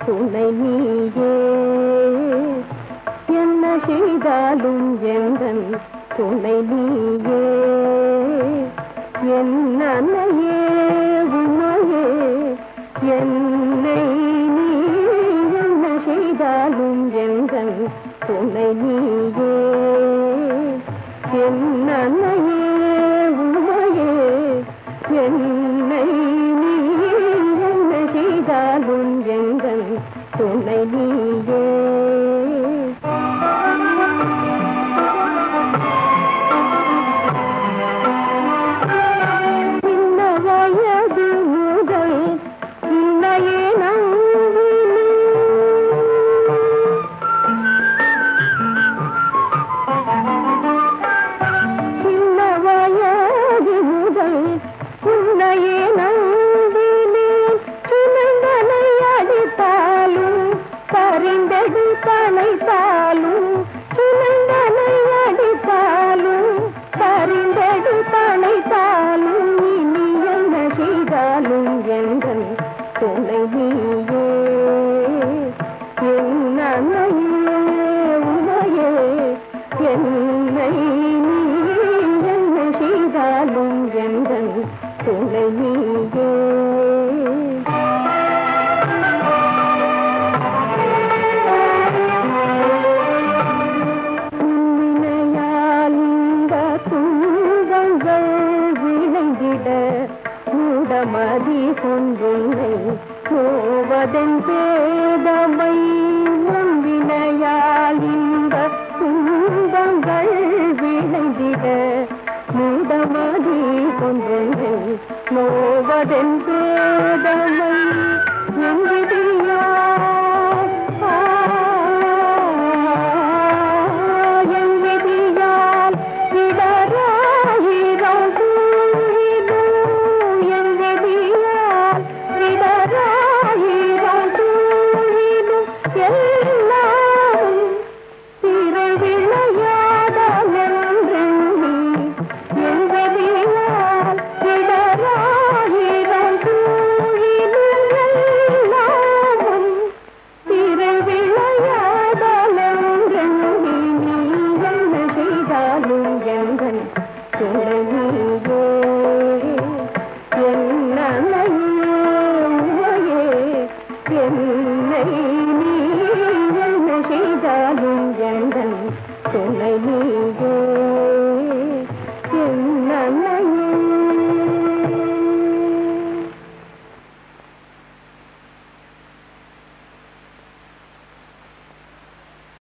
துணை நீயே என்ன செய்தாலும் எந்தன் துணை நீயே என்னையே உண்மையே என்னை நீ என்ன செய்தாலும் எந்தன் துணை நீயே என்னையே உண்மையே என்னை நீ என்ன செய்தாலும் எந்தன் துணை நீயே சின்ன வயது முதல் உன்னையே நம்பினேன் சின்ன வயது முதல் உன்னையே நம்பினேன் சின்னந்தனை அடித்தாலும் பரிந்தெடு தனைத்தாலும் சின்னந்தனை அடித்தாலும் பரிந்தெடு தனைத்தாலும் இனி என்ன செய்தாலும் எங்கள் துணை நீயே என்னையே உன்னையே என்னை நீ என்ன செய்தாலும் எங்கள் துணை நீயே உன்னினையால் இந்த துன்பங்கள் விளைந்திட மூடமதி கொண்டுன்னை போவதன் பேதமை உன்வினையால் இந்த துன்பங்கள் விளைந்திட மூடமதி கொண்டுன்னை நோவதன் பேதமை எங்கிடியா என் விதியால் இடராயிரம் சூழிலும் என் விதியால் இடராயிரம் சூழிலும் எல்லாம் திரை விளையாடலென்றெண்ணி என் விதியால் இடராயிரம் சூழிலும் எல்லாம் திரை விளையாடலென்றெண்ணி நீ என்ன செய்தாலும் எங்கள் துணை நீயே என்னையே உமையே என்னை நீ என்ன செய்தாலும் எங்கள் துணை நீயே